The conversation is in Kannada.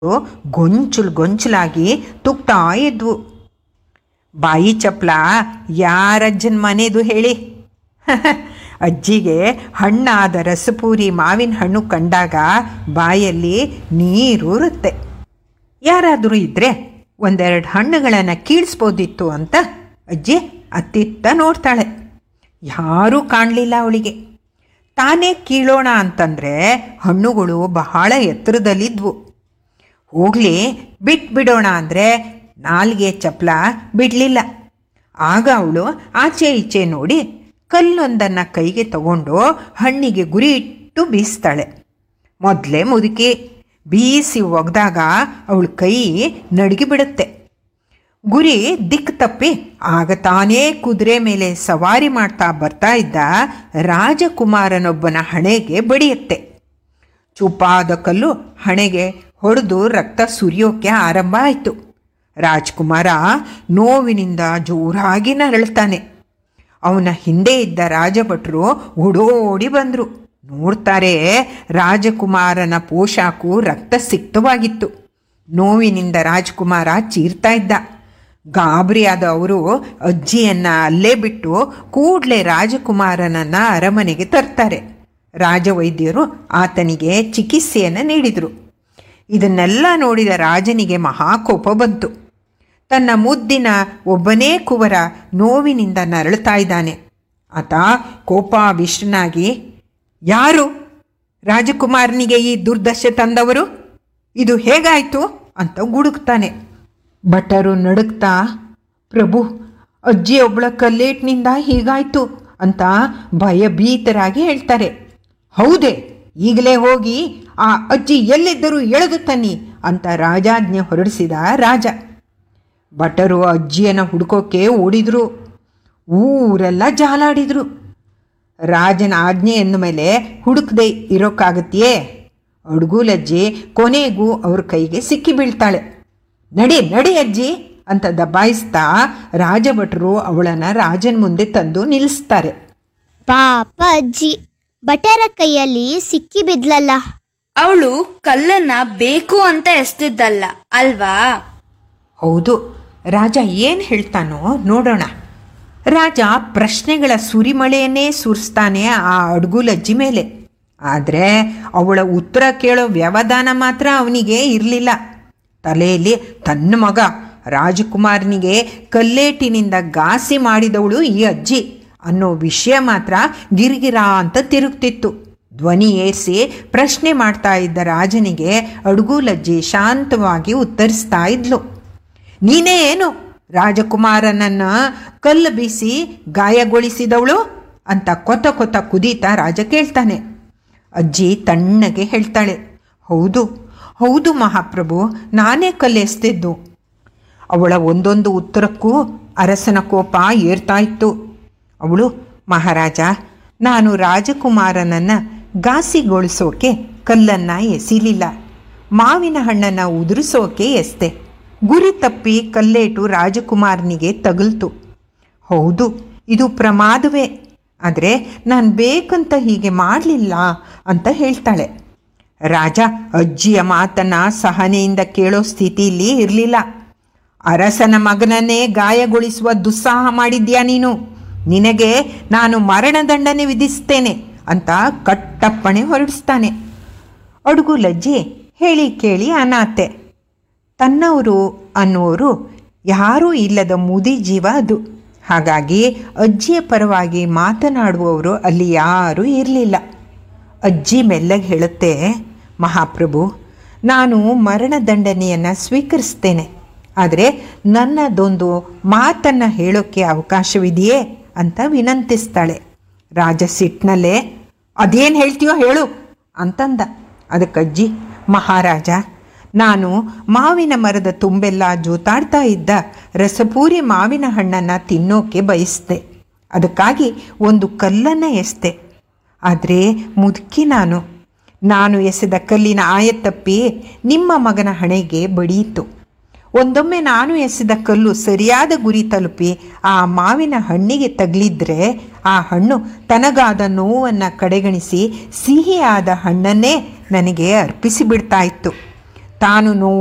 ಗೊಂಚಲು ಗೊಂಚಲಾಗಿ ತುಕ್ತಾ ಇದ್ವು ಬಾಯಿ ಚಪ್ಲ ಯಾರಜ್ಜನ ಮನೆದು ಹೇಳಿ ಅಜ್ಜಿಗೆ ಹಣ್ಣಾದ ರಸಪೂರಿ ಮಾವಿನ ಹಣ್ಣು ಕಂಡಾಗ ಬಾಯಲ್ಲಿ ನೀರೂರುತ್ತೆ ಯಾರಾದರೂ ಇದ್ದರೆ ಒಂದೆರಡು ಹಣ್ಣುಗಳನ್ನು ಕೀಳಿಸ್ಬೋದಿತ್ತು ಅಂತ ಅಜ್ಜಿ ಅತ್ತಿತ್ತ ನೋಡ್ತಾಳೆ ಯಾರೂ ಕಾಣಲಿಲ್ಲ ಅವಳಿಗೆ ತಾನೇ ಕೀಳೋಣ ಅಂತಂದರೆ ಹಣ್ಣುಗಳು ಬಹಳ ಎತ್ತರದಲ್ಲಿದ್ವು ಹೋಗಲಿ ಬಿಟ್ಬಿಡೋಣ ಅಂದರೆ ನಾಲ್ಗೆ ಚಪ್ಪಲ ಬಿಡಲಿಲ್ಲ ಆಗ ಅವಳು ಆಚೆ ಈಚೆ ನೋಡಿ ಕಲ್ಲೊಂದನ್ನು ಕೈಗೆ ತಗೊಂಡು ಹಣ್ಣಿಗೆ ಗುರಿ ಇಟ್ಟು ಬೀಸ್ತಾಳೆ ಮೊದಲೇ ಮುದುಕಿ ಬೀಸಿ ಒಗೆದಾಗ ಅವಳ ಕೈ ನಡುಗಿ ಬಿಡುತ್ತೆ ಗುರಿ ದಿಕ್ಕು ತಪ್ಪಿ ಆಗ ತಾನೇ ಕುದುರೆ ಮೇಲೆ ಸವಾರಿ ಮಾಡ್ತಾ ಬರ್ತಾ ಇದ್ದ ರಾಜಕುಮಾರನೊಬ್ಬನ ಹಣೆಗೆ ಬಡಿಯುತ್ತೆ ಚೂಪಾದ ಕಲ್ಲು ಹಣೆಗೆ ಹೊಡೆದು ರಕ್ತ ಸುರಿಯೋಕ್ಕೆ ಆರಂಭ ಆಯಿತು ರಾಜ್ಕುಮಾರ ನೋವಿನಿಂದ ಜೋರಾಗಿ ನರಳ್ತಾನೆ ಅವನ ಹಿಂದೆ ಇದ್ದ ರಾಜಭಟ್ರು ಓಡೋಡಿ ಬಂದರು ನೋಡ್ತಾರೆ ರಾಜಕುಮಾರನ ಪೋಷಾಕು ರಕ್ತ ಸಿಕ್ತವಾಗಿತ್ತು ನೋವಿನಿಂದ ರಾಜ್ಕುಮಾರ ಚೀರ್ತಾ ಇದ್ದ ಗಾಬರಿಯಾದ ಅವರು ಅಜ್ಜಿಯನ್ನ ಅಲ್ಲೇ ಬಿಟ್ಟು ಕೂಡಲೇ ರಾಜಕುಮಾರನನ್ನ ಅರಮನೆಗೆ ತರ್ತಾರೆ ರಾಜವೈದ್ಯರು ಆತನಿಗೆ ಚಿಕಿತ್ಸೆಯನ್ನು ನೀಡಿದರು ಇದನ್ನೆಲ್ಲ ನೋಡಿದ ರಾಜನಿಗೆ ಮಹಾಕೋಪ ಬಂತು ತನ್ನ ಮುದ್ದಿನ ಒಬ್ಬನೇ ಕುವರ ನೋವಿನಿಂದ ನರಳುತ್ತಾ ಇದ್ದಾನೆ ಆತ ಕೋಪಾವಿಷ್ಟನಾಗಿ ಯಾರು ರಾಜಕುಮಾರನಿಗೆ ಈ ದುರ್ದಶೆ ತಂದವರು ಇದು ಹೇಗಾಯಿತು ಅಂತ ಗುಡುಕ್ತಾನೆ ಭಟರು ನಡುಕ್ತಾ ಪ್ರಭು ಅಜ್ಜಿ ಒಬ್ಬಳ ಕಲ್ಲೇಟ್ನಿಂದ ಹೀಗಾಯ್ತು ಅಂತ ಭಯಭೀತರಾಗಿ ಹೇಳ್ತಾರೆ ಹೌದೇ ಈಗಲೇ ಹೋಗಿ ಆ ಅಜ್ಜಿ ಎಲ್ಲಿದ್ದರೂ ಎಳೆದು ತನ್ನಿ ಅಂತ ರಾಜಾಜ್ಞೆ ಹೊರಡಿಸಿದ ರಾಜ ಭಟರು ಅಜ್ಜಿಯನ್ನು ಹುಡ್ಕೋಕ್ಕೆ ಓಡಿದ್ರು ಊರೆಲ್ಲ ಜಾಲಾಡಿದ್ರು ರಾಜನ ಆಜ್ಞೆ ಎಂದ ಮೇಲೆ ಹುಡುಕದೆ ಇರೋಕ್ಕಾಗತ್ತೆಯೇ ಅಡ್ಗುಲಜ್ಜಿ ಕೊನೆಗೂ ಅವ್ರ ಕೈಗೆ ಸಿಕ್ಕಿ ಬೀಳ್ತಾಳೆ ನಡಿ ನಡಿ ಅಜ್ಜಿ ಅಂತ ದಬಾಯಿಸ್ತಾ ರಾಜಭಟ್ರು ಅವಳನ್ನು ರಾಜನ ಮುಂದೆ ತಂದು ನಿಲ್ಲಿಸ್ತಾರೆ ಪಾಪ ಅಜ್ಜಿ ಬಟರ ಕೈಯಲ್ಲಿ ಸಿಕ್ಕಿ ಬಿದ್ಲಲ್ಲ ಅವಳು ಕಲ್ಲನ್ನ ಬೇಕು ಅಂತ ಎಸ್ತಿದ್ದಲ್ಲ ಅಲ್ವಾ ಹೌದು ರಾಜ ಏನು ಹೇಳ್ತಾನೋ ನೋಡೋಣ ರಾಜ ಪ್ರಶ್ನೆಗಳ ಸುರಿಮಳೆಯನ್ನೇ ಸುರಿಸ್ತಾನೆ ಆ ಅಡ್ಗುಲಜ್ಜಿ ಮೇಲೆ ಆದರೆ ಅವಳ ಉತ್ತರ ಕೇಳೋ ವ್ಯವಧಾನ ಮಾತ್ರ ಅವನಿಗೆ ಇರಲಿಲ್ಲ ತಲೆಯಲ್ಲಿ ತನ್ನ ಮಗ ರಾಜಕುಮಾರನಿಗೆ ಕಲ್ಲೇಟಿನಿಂದ ಗಾಸಿ ಮಾಡಿದವಳು ಈ ಅಜ್ಜಿ ಅನ್ನೋ ವಿಷಯ ಮಾತ್ರ ಗಿರಿಗಿರ ಅಂತ ತಿರುಗ್ತಿತ್ತು ಧ್ವನಿ ಏರಿಸಿ ಪ್ರಶ್ನೆ ಮಾಡ್ತಾ ಇದ್ದ ರಾಜನಿಗೆ ಅಡುಗುಲಜ್ಜಿ ಶಾಂತವಾಗಿ ಉತ್ತರಿಸ್ತಾ ಇದ್ಲು ನೀನೇ ಏನು ರಾಜಕುಮಾರನನ್ನ ಕಲ್ಲು ಬೀಸಿ ಗಾಯಗೊಳಿಸಿದವಳು ಅಂತ ಕೊತ ಕೊತ ಕುದೀತಾ ರಾಜ ಕೇಳ್ತಾನೆ ಅಜ್ಜಿ ತಣ್ಣಗೆ ಹೇಳ್ತಾಳೆ ಹೌದು ಹೌದು ಮಹಾಪ್ರಭು ನಾನೇ ಕಲ್ಲೆಸ್ತಿದ್ದು ಅವಳ ಒಂದೊಂದು ಉತ್ತರಕ್ಕೂ ಅರಸನ ಕೋಪ ಏರ್ತಾ ಇತ್ತು ಅವಳು ಮಹಾರಾಜ ನಾನು ರಾಜಕುಮಾರನನ್ನು ಗಾಸಿಗೊಳಿಸೋಕೆ ಕಲ್ಲನ್ನು ಎಸಿಲಿಲ್ಲ ಮಾವಿನ ಹಣ್ಣನ್ನು ಉದುರಿಸೋಕೆ ಎಸ್ದೆ ಗುರಿ ತಪ್ಪಿ ಕಲ್ಲೇಟು ರಾಜಕುಮಾರನಿಗೆ ತಗುಲ್ತು ಹೌದು ಇದು ಪ್ರಮಾದವೇ ಆದರೆ ನಾನು ಬೇಕಂತ ಹೀಗೆ ಮಾಡಲಿಲ್ಲ ಅಂತ ಹೇಳ್ತಾಳೆ ರಾಜ ಅಜ್ಜಿಯ ಮಾತನ್ನ ಸಹನೆಯಿಂದ ಕೇಳೋ ಸ್ಥಿತಿಯಲ್ಲಿ ಇರಲಿಲ್ಲ ಅರಸನ ಮಗನನ್ನೇ ಗಾಯಗೊಳಿಸುವ ದುಸ್ಸಾಹ ಮಾಡಿದ್ಯಾ ನೀನು ನಿನಗೆ ನಾನು ಮರಣದಂಡನೆ ವಿಧಿಸ್ತೇನೆ ಅಂತ ಕಟ್ಟಪ್ಪಣೆ ಹೊರಡಿಸ್ತಾನೆ ಅಡುಗು ಲಜ್ಜಿ ಹೇಳಿ ಕೇಳಿ ಅನಾತೆ ತನ್ನವರು ಅನ್ನೋರು ಯಾರೂ ಇಲ್ಲದ ಮುದಿ ಜೀವ ಅದು ಹಾಗಾಗಿ ಅಜ್ಜಿಯ ಪರವಾಗಿ ಮಾತನಾಡುವವರು ಅಲ್ಲಿ ಯಾರೂ ಇರಲಿಲ್ಲ ಅಜ್ಜಿ ಮೆಲ್ಲಗೆ ಹೇಳುತ್ತೆ ಮಹಾಪ್ರಭು ನಾನು ಮರಣದಂಡನೆಯನ್ನು ಸ್ವೀಕರಿಸ್ತೇನೆ ಆದರೆ ನನ್ನದೊಂದು ಮಾತನ್ನು ಹೇಳೋಕ್ಕೆ ಅವಕಾಶವಿದೆಯೇ ಅಂತ ವಿನಂತಿಸ್ತಾಳೆ ರಾಜ ಸಿಟ್ನಲ್ಲೇ ಅದೇನು ಹೇಳ್ತೀಯೋ ಹೇಳು ಅಂತಂದ ಅದಕ್ಕಜ್ಜಿ ಮಹಾರಾಜ ನಾನು ಮಾವಿನ ಮರದ ತುಂಬೆಲ್ಲ ಜೋತಾಡ್ತಾ ಇದ್ದ ರಸಪೂರಿ ಮಾವಿನ ಹಣ್ಣನ್ನು ತಿನ್ನೋಕೆ ಬಯಸ್ದೆ ಅದಕ್ಕಾಗಿ ಒಂದು ಕಲ್ಲನ್ನು ಎಸ್ದೆ ಆದರೆ ಮುದುಕಿ ನಾನು ನಾನು ಎಸೆದ ಕಲ್ಲಿನ ಆಯತ್ತಪ್ಪಿ ನಿಮ್ಮ ಮಗನ ಹಣೆಗೆ ಬಡಿಯಿತು ಒಂದೊಮ್ಮೆ ನಾನು ಎಸೆದ ಕಲ್ಲು ಸರಿಯಾದ ಗುರಿ ತಲುಪಿ ಆ ಮಾವಿನ ಹಣ್ಣಿಗೆ ತಗಲಿದ್ರೆ ಆ ಹಣ್ಣು ತನಗಾದ ನೋವನ್ನು ಕಡೆಗಣಿಸಿ ಸಿಹಿಯಾದ ಹಣ್ಣನ್ನೇ ನನಗೆ ಅರ್ಪಿಸಿ ಬಿಡ್ತಾ ಇತ್ತು ತಾನು ನೋ